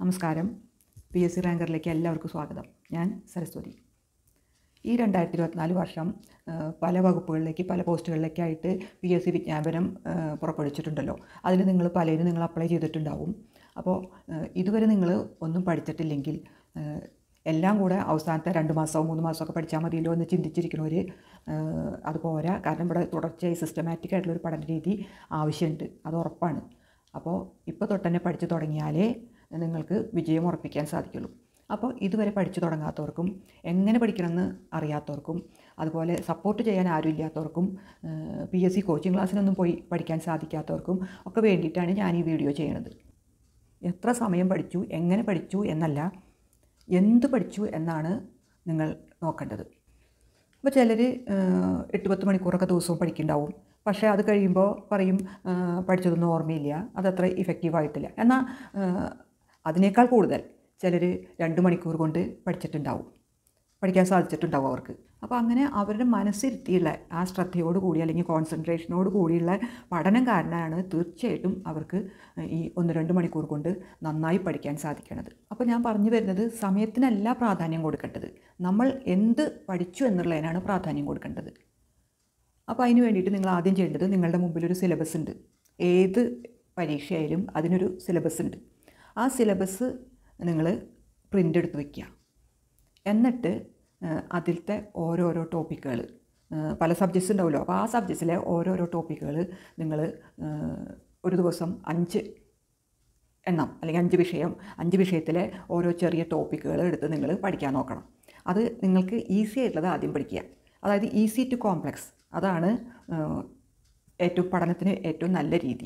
നമസ്കാരം P S C റാങ്കറിലേക്ക് എല്ലാവർക്കും സ്വാഗതം ഞാൻ സരസ്വതി ഈ രണ്ടായിരത്തി ഇരുപത്തിനാല് വർഷം ആ, പല വകുപ്പുകളിലേക്ക് പല പോസ്റ്റുകളിലേക്കായിട്ട് പി എസ് സി വിജ്ഞാപനം ആ, പുറപ്പെടുവിച്ചിട്ടുണ്ടല്ലോ അതിൽ നിങ്ങൾ പലരും നിങ്ങൾ അപ്ലൈ ചെയ്തിട്ടുണ്ടാവും അപ്പോൾ ആ, ഇതുവരെ നിങ്ങൾ ഒന്നും പഠിച്ചിട്ടില്ലെങ്കിൽ ആ, എല്ലാം കൂടെ അവസാനത്തെ രണ്ട് മാസമോ മൂന്ന് മാസമൊക്കെ പഠിച്ചാൽ മതിയല്ലോ എന്ന് ചിന്തിച്ചിരിക്കുന്നവർ അത് പോരാ കാരണം ഇവിടെ തുടർച്ചയായി സിസ്റ്റമാറ്റിക് ആയിട്ടുള്ളൊരു പഠന രീതി ആവശ്യമുണ്ട് അത് ഉറപ്പാണ് അപ്പോൾ ഇപ്പോൾ തൊട്ട് തന്നെ പഠിച്ചു തുടങ്ങിയാലേ നിങ്ങൾക്ക് വിജയം ഉറപ്പിക്കാൻ സാധിക്കുള്ളൂ അപ്പോൾ ഇതുവരെ പഠിച്ചു തുടങ്ങാത്തവർക്കും എങ്ങനെ പഠിക്കണമെന്ന് അറിയാത്തവർക്കും അതുപോലെ സപ്പോർട്ട് ചെയ്യാൻ ആരും ഇല്ലാത്തവർക്കും പി എസ് സി കോച്ചിങ് ക്ലാസ്സിനൊന്നും പോയി പഠിക്കാൻ സാധിക്കാത്തവർക്കും ഒക്കെ വേണ്ടിയിട്ടാണ് ഞാൻ ഈ വീഡിയോ ചെയ്യുന്നത് എത്ര സമയം പഠിച്ചു എങ്ങനെ പഠിച്ചു എന്നല്ല എന്ത് പഠിച്ചു എന്നാണ് നിങ്ങൾ നോക്കേണ്ടത് അപ്പോൾ ചിലർ എട്ട് പത്ത് മണിക്കൂറൊക്കെ ദിവസവും പഠിക്കുന്നുണ്ടാവും പക്ഷേ അത് കഴിയുമ്പോൾ പറയും ആ, പഠിച്ചതൊന്നും ഓർമ്മയില്ല അതത്ര ഇഫക്റ്റീവായിട്ടില്ല എന്നാൽ ആ, അതിനേക്കാൾ കൂടുതൽ ചിലർ രണ്ട് മണിക്കൂർ കൊണ്ട് പഠിച്ചിട്ടുണ്ടാവും പഠിക്കാൻ സാധിച്ചിട്ടുണ്ടാവും അവർക്ക് അപ്പോൾ അങ്ങനെ അവരുടെ മനസ്സിരുത്തിയുള്ള ആ ശ്രദ്ധയോട് കൂടി അല്ലെങ്കിൽ കോൺസെൻട്രേഷനോട് കൂടിയുള്ള പഠനം കാരണമാണ് തീർച്ചയായിട്ടും അവർക്ക് ഈ ഒന്ന് രണ്ട് മണിക്കൂർ കൊണ്ട് നന്നായി പഠിക്കാൻ സാധിക്കുന്നത് അപ്പോൾ ഞാൻ പറഞ്ഞു വരുന്നത് സമയത്തിനല്ല പ്രാധാന്യം കൊടുക്കേണ്ടത് നമ്മൾ എന്ത് പഠിച്ചു എന്നുള്ളതിനാണ് പ്രാധാന്യം കൊടുക്കേണ്ടത് അപ്പോൾ അതിന് വേണ്ടിയിട്ട് നിങ്ങൾ ആദ്യം ചെയ്യേണ്ടത് നിങ്ങളുടെ മുമ്പിൽ ഒരു സിലബസ് ഉണ്ട് ഏത് പരീക്ഷയായാലും അതിനൊരു സിലബസ് ഉണ്ട് ആ സിലബസ് നിങ്ങൾ പ്രിൻ്റ് എടുത്ത് വയ്ക്കുക എന്നിട്ട് ആ, അതിലത്തെ ഓരോരോ ടോപ്പിക്കുകൾ പല സബ്ജക്ട്സ് ഉണ്ടാവുമല്ലോ അപ്പോൾ ആ സബ്ജക്ട്സിലെ ഓരോരോ ടോപ്പിക്കുകൾ നിങ്ങൾ ഒരു ദിവസം അഞ്ച് എണ്ണം അല്ലെങ്കിൽ അഞ്ച് വിഷയം അഞ്ച് വിഷയത്തിലെ ഓരോ ചെറിയ ടോപ്പിക്കുകൾ എടുത്ത് നിങ്ങൾ പഠിക്കാൻ നോക്കണം അത് നിങ്ങൾക്ക് ഈസി ആയിട്ടുള്ളത് ആദ്യം പഠിക്കുക അതായത് ഈസി ടു കോംപ്ലക്സ് അതാണ് ആ, ഏറ്റവും പഠനത്തിന് ഏറ്റവും നല്ല രീതി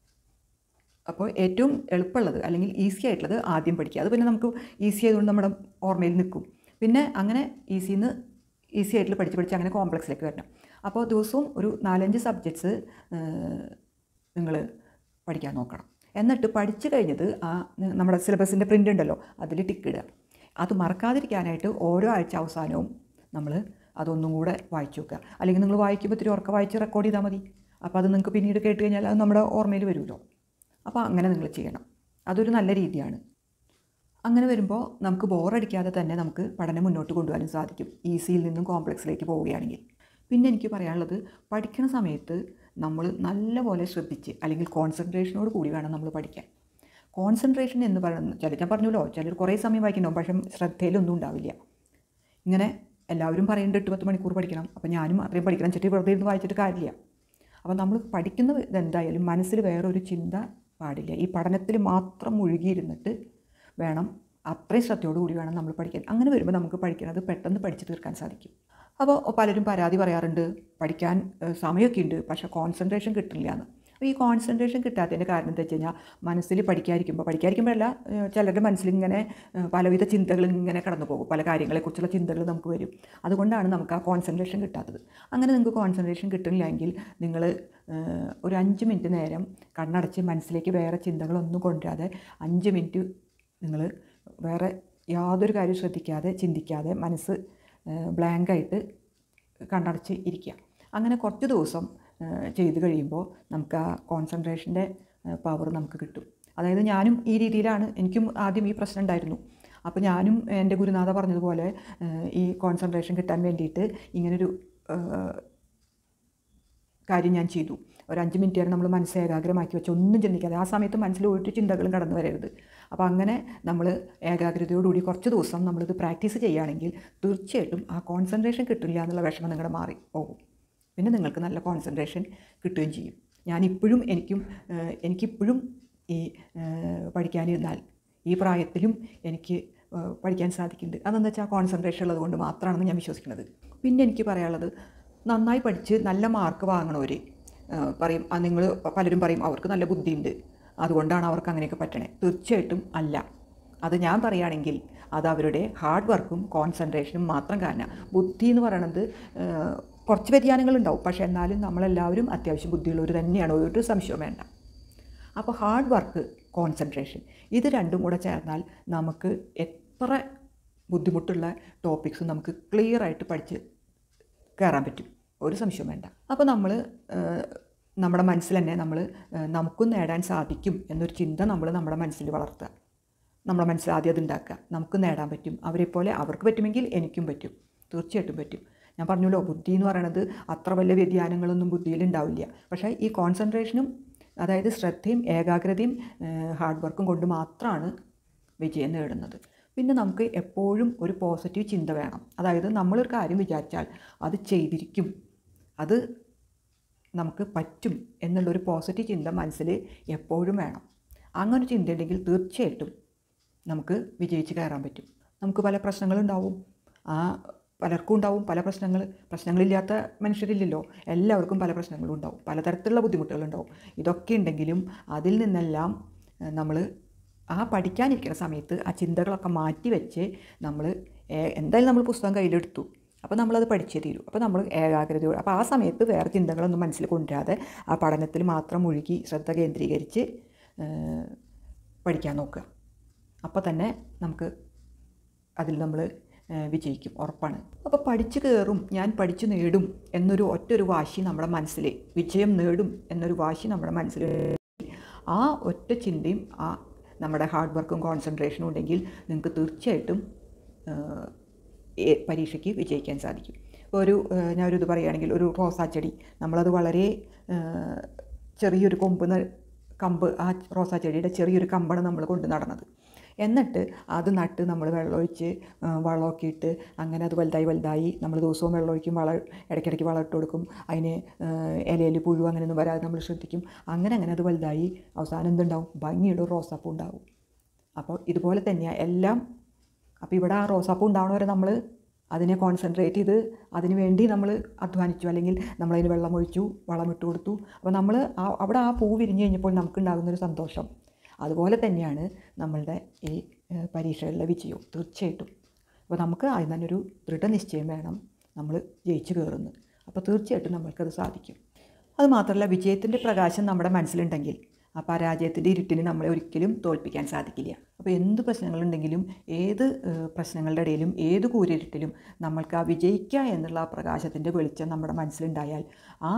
അപ്പോൾ ഏറ്റവും എളുപ്പമുള്ളത് അല്ലെങ്കിൽ ഈസി ആയിട്ടുള്ളത് ആദ്യം പഠിക്കുക അത് പിന്നെ നമുക്ക് ഈസി ആയതുകൊണ്ട് നമ്മുടെ ഓർമ്മയിൽ നിൽക്കും പിന്നെ അങ്ങനെ ഈസിന്ന് ഈസി ആയിട്ട് പഠിച്ച് പഠിച്ച് അങ്ങനെ കോംപ്ലക്സിലേക്ക് വരണം അപ്പോൾ ദിവസവും ഒരു നാലഞ്ച് സബ്ജക്ട്സ് നിങ്ങൾ പഠിക്കാൻ നോക്കണം എന്നിട്ട് പഠിച്ചു കഴിഞ്ഞത് ആ ന- നമ്മുടെ സിലബസിൻ്റെ പ്രിൻ്റ് ഉണ്ടല്ലോ അതിൽ ടിക്ക് ഇടുക അത് മറക്കാതിരിക്കാനായിട്ട് ഓരോ ആഴ്ച അവസാനവും നമ്മൾ അതൊന്നും കൂടെ വായിച്ചു നോക്കുക അല്ലെങ്കിൽ നിങ്ങൾ വായിക്കുമ്പോൾ ഇത്തിരി ഉറക്കം വായിച്ച് റെക്കോർഡ് ചെയ്താൽ മതി അപ്പോൾ അത് നിങ്ങൾക്ക് പിന്നീട് കേട്ട് കഴിഞ്ഞാൽ അത് നമ്മുടെ ഓർമ്മയിൽ വരുമല്ലോ അപ്പോൾ അങ്ങനെ നിങ്ങൾ ചെയ്യണം അതൊരു നല്ല രീതിയാണ് അങ്ങനെ വരുമ്പോൾ നമുക്ക് ബോറടിക്കാതെ തന്നെ നമുക്ക് പഠനം മുന്നോട്ട് കൊണ്ടുപോകാനും സാധിക്കും ഈസിയിൽ നിന്നും കോംപ്ലക്സിലേക്ക് പോവുകയാണെങ്കിൽ പിന്നെ എനിക്ക് പറയാനുള്ളത് പഠിക്കുന്ന സമയത്ത് നമ്മൾ നല്ലപോലെ ശ്രദ്ധിച്ച് അല്ലെങ്കിൽ കോൺസെൻട്രേഷനോട് കൂടി വേണം നമ്മൾ പഠിക്കാൻ കോൺസെൻട്രേഷൻ എന്ന് പറയുന്നത് ചില ഞാൻ പറഞ്ഞല്ലോ ചിലർ കുറേ സമയം വായിക്കുന്നുണ്ടാവും പക്ഷേ ശ്രദ്ധയിലൊന്നും ഉണ്ടാവില്ല ഇങ്ങനെ എല്ലാവരും പറയുന്നുണ്ട് എട്ട് പത്ത് മണിക്കൂർ പഠിക്കണം അപ്പോൾ ഞാനും അത്രയും പഠിക്കണം ചെട്ടി വെറുതെ ഇരുന്ന് വായിച്ചിട്ട് കാര്യമില്ല അപ്പോൾ നമ്മൾ പഠിക്കുന്ന ഇതെന്തായാലും മനസ്സിൽ വേറൊരു ചിന്ത പാടില്ല ഈ പഠനത്തിൽ മാത്രം മുഴുകിയിരുന്നിട്ട് വേണം അത്രയും ശ്രദ്ധയോടുകൂടി വേണം നമ്മൾ പഠിക്കാൻ അങ്ങനെ വരുമ്പോൾ നമുക്ക് പഠിക്കുന്നത് പെട്ടെന്ന് പഠിച്ച് തീർക്കാൻ സാധിക്കും അപ്പോൾ പലരും പരാതി പറയാറുണ്ട് പഠിക്കാൻ ഏഹ്, സമയമൊക്കെ ഉണ്ട് പക്ഷേ കോൺസെൻട്രേഷൻ കിട്ടില്ല എന്ന് അപ്പോൾ ഈ കോൺസെൻട്രേഷൻ കിട്ടാത്തതിൻ്റെ കാരണം എന്താ വെച്ച് കഴിഞ്ഞാൽ മനസ്സിൽ പഠിക്കാതിരിക്കുമ്പോൾ പഠിക്കാതിരിക്കുമ്പോഴല്ല ഏഹ്, ചിലരുടെ മനസ്സിൽ ഇങ്ങനെ ഏഹ്, പലവിധ ചിന്തകൾ ഇങ്ങനെ കടന്നു പോകും പല കാര്യങ്ങളെക്കുറിച്ചുള്ള ചിന്തകൾ നമുക്ക് വരും അതുകൊണ്ടാണ് നമുക്ക് ആ കോൺസെൻട്രേഷൻ കിട്ടാത്തത് അങ്ങനെ നിങ്ങൾക്ക് കോൺസെൻട്രേഷൻ കിട്ടുന്നില്ലെങ്കിൽ നിങ്ങൾ ഏഹ്, ഒരു അഞ്ച് മിനിറ്റ് നേരം കണ്ണടച്ച് മനസ്സിലേക്ക് വേറെ ചിന്തകളൊന്നും കൊണ്ടുവരാതെ അഞ്ച് മിനിറ്റ് നിങ്ങൾ വേറെ യാതൊരു കാര്യം ശ്രദ്ധിക്കാതെ ചിന്തിക്കാതെ മനസ്സ് ബ്ലാങ്കായിട്ട് കണ്ണടച്ച് ഇരിക്കുക അങ്ങനെ കുറച്ച് ദിവസം ആ, ചെയ്ത് കഴിയുമ്പോൾ നമുക്ക് ആ കോൺസെൻട്രേഷൻ്റെ പവർ നമുക്ക് കിട്ടും അതായത് ഞാനും ഈ രീതിയിലാണ് എനിക്കും ആദ്യം ഈ പ്രശ്നം ഉണ്ടായിരുന്നു അപ്പോൾ ഞാനും എൻ്റെ ഗുരുനാഥ പറഞ്ഞതുപോലെ ആ, ഈ കോൺസെൻട്രേഷൻ കിട്ടാൻ വേണ്ടിയിട്ട് ഇങ്ങനൊരു ആ, കാര്യം ഞാൻ ചെയ്തു ഒരു അഞ്ച് മിനിറ്റ് നേരം നമ്മൾ മനസ്സ് ഏകാഗ്രമാക്കി വെച്ച് ഒന്നും ചിന്തിക്കാതെ ആ സമയത്ത് മനസ്സിൽ ഒരു ചിന്തകളും കടന്നു വരരുത് അപ്പോൾ അങ്ങനെ നമ്മൾ ഏകാഗ്രതയോടുകൂടി കുറച്ച് ദിവസം നമ്മളിത് പ്രാക്ടീസ് ചെയ്യുകയാണെങ്കിൽ തീർച്ചയായിട്ടും ആ കോൺസെൻട്രേഷൻ കിട്ടില്ല എന്നുള്ള വിഷമം നിങ്ങളുടെ മാറി പോകും പിന്നെ നിങ്ങൾക്ക് നല്ല കോൺസെൻട്രേഷൻ കിട്ടുകയും ചെയ്യും ഞാനിപ്പോഴും എനിക്കും ഏഹ്, എനിക്കിപ്പോഴും ഈ ഏഹ്, പഠിക്കാനിരുന്നാൽ ഈ പ്രായത്തിലും എനിക്ക് ഏഹ്, പഠിക്കാൻ സാധിക്കുന്നുണ്ട് അതെന്താ വെച്ചാൽ കോൺസെൻട്രേഷൻ ഉള്ളത് കൊണ്ട് മാത്രമാണെന്ന് ഞാൻ വിശ്വസിക്കുന്നത് പിന്നെ എനിക്ക് പറയാനുള്ളത് നന്നായി പഠിച്ച് നല്ല മാർക്ക് വാങ്ങണവർ പറയും ആ നിങ്ങൾ പലരും പറയും അവർക്ക് നല്ല ബുദ്ധിയുണ്ട് അതുകൊണ്ടാണ് അവർക്ക് അങ്ങനെയൊക്കെ പറ്റണേ തീർച്ചയായിട്ടും അല്ല അത് ഞാൻ പറയുകയാണെങ്കിൽ അത് അവരുടെ ഹാർഡ് വർക്കും കോൺസെൻട്രേഷനും മാത്രം കാരണം ബുദ്ധി എന്ന് പറയണത് ഏഹ്, കുറച്ച് വ്യതിയാനങ്ങളുണ്ടാവും പക്ഷേ എന്നാലും നമ്മളെല്ലാവരും അത്യാവശ്യം ബുദ്ധിയുള്ളവർ തന്നെയാണ് ഒരു സംശയവും വേണ്ട അപ്പോൾ ഹാർഡ് വർക്ക് കോൺസെൻട്രേഷൻ ഇത് രണ്ടും കൂടെ ചേർന്നാൽ നമുക്ക് എത്ര ബുദ്ധിമുട്ടുള്ള ടോപ്പിക്സും നമുക്ക് ക്ലിയർ ആയിട്ട് പഠിച്ച് കയറാൻ പറ്റും ഒരു സംശയവും വേണ്ട അപ്പോൾ നമ്മൾ നമ്മുടെ മനസ്സിൽ തന്നെ നമ്മൾ നമുക്കും നേടാൻ സാധിക്കും എന്നൊരു ചിന്ത നമ്മൾ നമ്മുടെ മനസ്സിൽ വളർത്തുക നമ്മളെ മനസ്സിൽ ആദ്യം അത് ഉണ്ടാക്കുക നമുക്ക് നേടാൻ പറ്റും അവരെ പോലെ അവർക്ക് പറ്റുമെങ്കിൽ എനിക്കും പറ്റും തീർച്ചയായിട്ടും പറ്റും ഞാൻ പറഞ്ഞല്ലോ ബുദ്ധി എന്ന് പറയുന്നത് അത്ര വലിയ വ്യതിയാനങ്ങളൊന്നും ബുദ്ധിയിൽ ഉണ്ടാവില്ല പക്ഷേ ഈ കോൺസെൻട്രേഷനും അതായത് ശ്രദ്ധയും ഏകാഗ്രതയും ഹാർഡ് വർക്കും കൊണ്ട് മാത്രമാണ് വിജയം നേടുന്നത് പിന്നെ നമുക്ക് എപ്പോഴും ഒരു പോസിറ്റീവ് ചിന്ത വേണം അതായത് നമ്മളൊരു കാര്യം വിചാരിച്ചാൽ അത് ചെയ്തിരിക്കും അത് നമുക്ക് പറ്റും എന്നുള്ളൊരു പോസിറ്റീവ് ചിന്ത മനസ്സിൽ എപ്പോഴും വേണം അങ്ങനെ ചിന്തയുണ്ടെങ്കിൽ തീർച്ചയായിട്ടും നമുക്ക് വിജയിച്ച് കയറാൻ പറ്റും നമുക്ക് പല പ്രശ്നങ്ങളുണ്ടാവും ആ പലർക്കും ഉണ്ടാവും പല പ്രശ്നങ്ങൾ പ്രശ്നങ്ങളില്ലാത്ത മനുഷ്യരില്ലല്ലോ എല്ലാവർക്കും പല പ്രശ്നങ്ങളും ഉണ്ടാവും പലതരത്തിലുള്ള ബുദ്ധിമുട്ടുകളുണ്ടാവും ഇതൊക്കെ ഉണ്ടെങ്കിലും അതിൽ നിന്നെല്ലാം നമ്മൾ ആ പഠിക്കാനിരിക്കുന്ന സമയത്ത് ആ ചിന്തകളൊക്കെ മാറ്റി വെച്ച് നമ്മൾ എന്തായാലും നമ്മൾ പുസ്തകം കയ്യിലെടുത്തു അപ്പോൾ നമ്മളത് പഠിച്ചേ തീരൂ അപ്പോൾ നമ്മൾ ഏകാഗ്രതയോടെ അപ്പോൾ ആ സമയത്ത് വേറെ ചിന്തകളൊന്നും മനസ്സിൽ കൊണ്ടുവരാതെ ആ പഠനത്തിൽ മാത്രം മുഴുകി ശ്രദ്ധ കേന്ദ്രീകരിച്ച് ഏഹ്, പഠിക്കാൻ നോക്കുക അപ്പോൾ തന്നെ നമുക്ക് അതിൽ നമ്മൾ വിജയിക്കും ഉറപ്പാണ് അപ്പോൾ പഠിച്ചു കയറും ഞാൻ പഠിച്ചു നേടും എന്നൊരു ഒറ്റൊരു വാശി നമ്മുടെ മനസ്സിൽ വിജയം നേടും എന്നൊരു വാശി നമ്മുടെ മനസ്സിൽ ആ ഒറ്റ ചിന്തയും ആ നമ്മുടെ ഹാർഡ് വർക്കും കോൺസെൻട്രേഷനും ഉണ്ടെങ്കിൽ നിങ്ങൾക്ക് തീർച്ചയായിട്ടും ഏഹ്, ഏ- പരീക്ഷയ്ക്ക് വിജയിക്കാൻ സാധിക്കും ഇപ്പോൾ ഒരു ഏഹ്, ഞാനൊരു ഇത് പറയുകയാണെങ്കിൽ ഒരു റോസാച്ചെടി നമ്മളത് വളരെ ഏഹ്, ചെറിയൊരു കൊമ്പ് ന- കമ്പ് ആ റോസാച്ചെടിയുടെ ചെറിയൊരു കമ്പാണ് നമ്മൾ കൊണ്ട് നടന്നത് എന്നിട്ട് അത് നട്ട് നമ്മൾ വെള്ളമൊഴിച്ച് ആ, വളമൊക്കെ ഇട്ട് അങ്ങനെ അത് വലുതായി വലുതായി നമ്മൾ ദിവസവും വെള്ളമൊഴിക്കും വളം ഇടയ്ക്കിടയ്ക്ക് വളം ഇട്ട് കൊടുക്കും അതിന് ഇലയിൽ പുഴു അങ്ങനെയൊന്നും വരാതെ നമ്മൾ ശ്രദ്ധിക്കും അങ്ങനെ അങ്ങനെ അത് വലുതായി അവസാനം എന്തുണ്ടാവും ഭംഗിയുടെ ഒരു റോസാപ്പൂ ഉണ്ടാവും അപ്പോൾ ഇതുപോലെ തന്നെയാണ് എല്ലാം അപ്പോൾ ഇവിടെ ആ റോസാപ്പൂ ഉണ്ടാവണ വരെ നമ്മൾ അതിനെ കോൺസെൻട്രേറ്റ് ചെയ്ത് അതിന് വേണ്ടി നമ്മൾ അധ്വാനിച്ചു അല്ലെങ്കിൽ നമ്മളതിന് വെള്ളം ഒഴിച്ചു വളമിട്ട് കൊടുത്തു അപ്പോൾ നമ്മൾ ആ അവിടെ ആ പൂ വിരിഞ്ഞ് കഴിഞ്ഞപ്പോൾ നമുക്കുണ്ടാകുന്നൊരു സന്തോഷം അതുപോലെ തന്നെയാണ് നമ്മളുടെ ഈ ഏഹ്, പരീക്ഷകളിലെ വിജയവും തീർച്ചയായിട്ടും അപ്പോൾ നമുക്ക് ആദ്യം തന്നെ ഒരു ദൃഢനിശ്ചയം വേണം നമ്മൾ ജയിച്ചു കയറുന്നു അപ്പോൾ തീർച്ചയായിട്ടും നമ്മൾക്കത് സാധിക്കും അത് മാത്രമല്ല വിജയത്തിൻ്റെ പ്രകാശം നമ്മുടെ മനസ്സിലുണ്ടെങ്കിൽ ആ പരാജയത്തിൻ്റെ ഇരുട്ടിന് നമ്മളെ ഒരിക്കലും തോൽപ്പിക്കാൻ സാധിക്കില്ല അപ്പോൾ എന്ത് പ്രശ്നങ്ങളുണ്ടെങ്കിലും ഏത് ഏഹ്, പ്രശ്നങ്ങളുടെ ഇടയിലും ഏത് കൂരിരുട്ടിലും നമ്മൾക്ക് ആ വിജയിക്കുക എന്നുള്ള ആ പ്രകാശത്തിൻ്റെ വെളിച്ചം നമ്മുടെ മനസ്സിലുണ്ടായാൽ ആ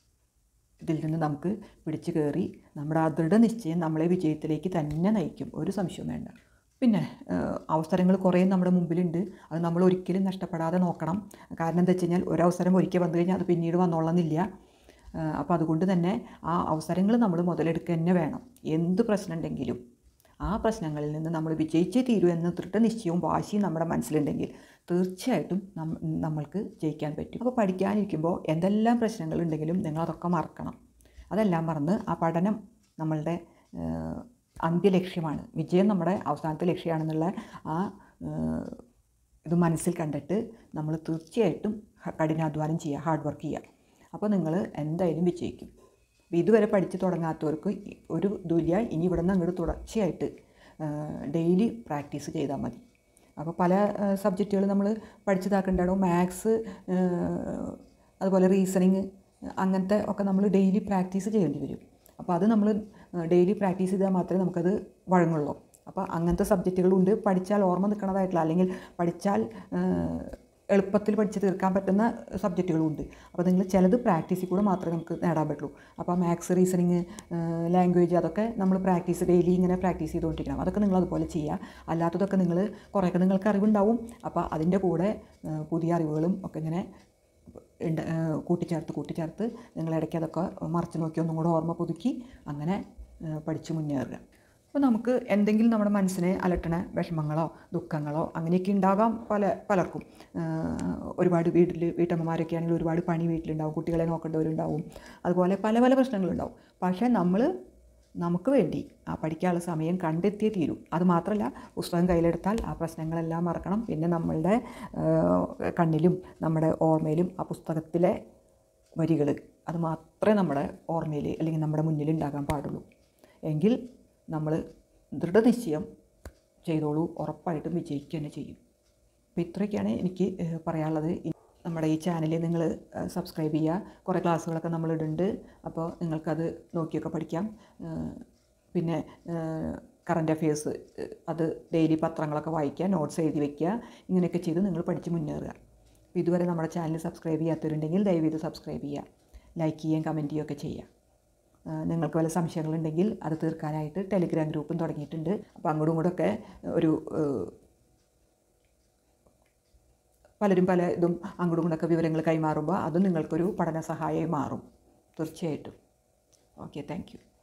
ഇതിൽ നിന്ന് നമുക്ക് പിടിച്ചു കയറി നമ്മുടെ ആ ദൃഢനിശ്ചയം നമ്മളെ വിജയത്തിലേക്ക് തന്നെ നയിക്കും ഒരു സംശയവും വേണ്ട പിന്നെ അവസരങ്ങൾ കുറേ നമ്മുടെ മുമ്പിലുണ്ട് അത് നമ്മൾ ഒരിക്കലും നഷ്ടപ്പെടാതെ നോക്കണം കാരണം എന്താ വെച്ച് കഴിഞ്ഞാൽ ഒരവസരം ഒരിക്കൽ വന്നു കഴിഞ്ഞാൽ അത് പിന്നീട് വന്നോളന്നില്ല അപ്പോൾ അതുകൊണ്ട് തന്നെ ആ അവസരങ്ങൾ നമ്മൾ മുതലെടുക്കുക തന്നെ വേണം എന്ത് പ്രശ്നം ഉണ്ടെങ്കിലും ആ പ്രശ്നങ്ങളിൽ നിന്ന് നമ്മൾ വിജയിച്ചേ തീരൂ എന്ന ദൃഢനിശ്ചയവും വാശിയും നമ്മുടെ മനസ്സിലുണ്ടെങ്കിൽ തീർച്ചയായിട്ടും നം- നമ്മൾക്ക് ജയിക്കാൻ പറ്റും അപ്പോൾ പഠിക്കാനിരിക്കുമ്പോൾ എന്തെല്ലാം പ്രശ്നങ്ങളുണ്ടെങ്കിലും നിങ്ങളതൊക്കെ മറക്കണം അതെല്ലാം മറന്ന് ആ പഠനം നമ്മളുടെ ഏഹ്, അന്ത്യലക്ഷ്യമാണ് വിജയം നമ്മുടെ അവസാനത്തെ ലക്ഷ്യമാണെന്നുള്ള ആ ഏഹ്, ഇത് മനസ്സിൽ കണ്ടിട്ട് നമ്മൾ തീർച്ചയായിട്ടും ഹ- കഠിനാധ്വാനം ചെയ്യുക ഹാർഡ് വർക്ക് ചെയ്യുക അപ്പോൾ നിങ്ങൾ എന്തായാലും വിജയിക്കും അപ്പോൾ ഇതുവരെ പഠിച്ച് തുടങ്ങാത്തവർക്ക് ഇ- ഒരു ഇതുമില്ല ഇനി ഇവിടെ നിന്ന് അങ്ങോട്ട് തുടർച്ചയായിട്ട് ഡെയിലി പ്രാക്ടീസ് ചെയ്താൽ മതി അപ്പോൾ പല സബ്ജക്റ്റുകൾ നമ്മൾ പഠിച്ചതാക്കേണ്ടാവും മാത്സ് അതുപോലെ റീസണിങ് അങ്ങനത്തെ ഒക്കെ നമ്മൾ ഡെയിലി പ്രാക്ടീസ് ചെയ്യേണ്ടി വരും അപ്പോൾ അത് നമ്മൾ ഡെയിലി പ്രാക്ടീസ് ചെയ്താൽ മാത്രമേ നമുക്കത് വഴങ്ങുള്ളൂ അപ്പോൾ അങ്ങനത്തെ സബ്ജക്റ്റുകളുണ്ട് പഠിച്ചാൽ ഓർമ്മ നിൽക്കണതായിട്ടുള്ള അല്ലെങ്കിൽ പഠിച്ചാൽ ആ, എളുപ്പത്തിൽ പഠിച്ച് തീർക്കാൻ പറ്റുന്ന സബ്ജക്റ്റുകളുണ്ട് അപ്പോൾ നിങ്ങൾ ചിലത് പ്രാക്ടീസിൽ കൂടെ മാത്രമേ നമുക്ക് നേടാൻ പറ്റുള്ളൂ അപ്പോൾ മാത്സ് റീസണിങ് ലാംഗ്വേജ് അതൊക്കെ നമ്മൾ പ്രാക്ടീസ് ഡെയിലി ഇങ്ങനെ പ്രാക്ടീസ് ചെയ്തുകൊണ്ടിരിക്കണം അതൊക്കെ നിങ്ങൾ അതുപോലെ ചെയ്യുക അല്ലാത്തതൊക്കെ നിങ്ങൾ കുറേയൊക്കെ നിങ്ങൾക്ക് അറിവുണ്ടാവും അപ്പോൾ അതിൻ്റെ കൂടെ ആ, പുതിയ അറിവുകളും ഒക്കെ ഇങ്ങനെ ഉണ്ട് ആ, കൂട്ടിച്ചേർത്ത് കൂട്ടിച്ചേർത്ത് നിങ്ങൾ ഇടയ്ക്ക് അതൊക്കെ മറിച്ച് നോക്കി ഒന്നും കൂടെ ഓർമ്മ പുതുക്കി അങ്ങനെ ആ, പഠിച്ച് മുന്നേറുക അപ്പോൾ നമുക്ക് എന്തെങ്കിലും നമ്മുടെ മനസ്സിനെ അലട്ടണ വിഷമങ്ങളോ ദുഃഖങ്ങളോ അങ്ങനെയൊക്കെ ഉണ്ടാകാം പല പലർക്കും ആ, ഒരുപാട് വീട്ടിൽ വീട്ടമ്മമാരൊക്കെ ആണെങ്കിൽ ഒരുപാട് പണി വീട്ടിലുണ്ടാവും കുട്ടികളെ നോക്കേണ്ടവരുണ്ടാവും അതുപോലെ പല പല പ്രശ്നങ്ങളുണ്ടാവും പക്ഷേ നമ്മൾ നമുക്ക് വേണ്ടി ആ പഠിക്കാനുള്ള സമയം കണ്ടെത്തിയേ തീരൂ അത് മാത്രമല്ല പുസ്തകം കയ്യിലെടുത്താൽ ആ പ്രശ്നങ്ങളെല്ലാം മറക്കണം പിന്നെ നമ്മളുടെ ആ, കണ്ണിലും നമ്മുടെ ഓർമ്മയിലും ആ പുസ്തകത്തിലെ വരികൾ അത് മാത്രമേ നമ്മുടെ ഓർമ്മയിൽ അല്ലെങ്കിൽ നമ്മുടെ മുന്നിൽ ഉണ്ടാകാൻ പാടുള്ളൂ എങ്കിൽ നമ്മൾ ദൃഢനിശ്ചയം ചെയ്തോളൂ ഉറപ്പായിട്ടും വിജയിക്കുക തന്നെ ചെയ്യും അപ്പോൾ ഇത്രയൊക്കെയാണ് എനിക്ക് ഏഹ്, പറയാനുള്ളത് ഇ- നമ്മുടെ ഈ ചാനൽ നിങ്ങൾ സബ്സ്ക്രൈബ് ചെയ്യുക കുറേ ക്ലാസ്സുകളൊക്കെ നമ്മൾ ഇടുന്നുണ്ട് അപ്പോൾ നിങ്ങൾക്കത് നോക്കിയൊക്കെ പഠിക്കാം ഏഹ്, പിന്നെ കറണ്ട് അഫയേഴ്സ് അത് ഡെയിലി പത്രങ്ങളൊക്കെ വായിക്കുക നോട്ട്സ് എഴുതി വയ്ക്കുക ഇങ്ങനെയൊക്കെ ചെയ്ത് നിങ്ങൾ പഠിച്ച് മുന്നേറുക അപ്പോൾ ഇതുവരെ നമ്മുടെ ചാനൽ സബ്സ്ക്രൈബ് ചെയ്യാത്തവരുണ്ടെങ്കിൽ ദയവ് ഇത് സബ്സ്ക്രൈബ് ചെയ്യുക ലൈക്ക് ചെയ്യുകയും കമൻറ്റ് ചെയ്യുകയൊക്കെ ചെയ്യുക ഏഹ് നിങ്ങൾക്ക് വല്ല സംശയങ്ങളുണ്ടെങ്കിൽ അത് തീർക്കാനായിട്ട് ടെലിഗ്രാം ഗ്രൂപ്പും തുടങ്ങിയിട്ടുണ്ട് അപ്പോൾ അങ്ങോട്ടും ഇങ്ങോട്ടൊക്കെ ഒരു ഏഹ്, പലരും പല ഇതും അങ്ങോട്ടും ഇങ്ങോട്ടൊക്കെ വിവരങ്ങൾ കൈമാറുമ്പോൾ അതും നിങ്ങൾക്കൊരു പഠന സഹായമായി മാറും തീർച്ചയായിട്ടും ഓക്കെ താങ്ക് യു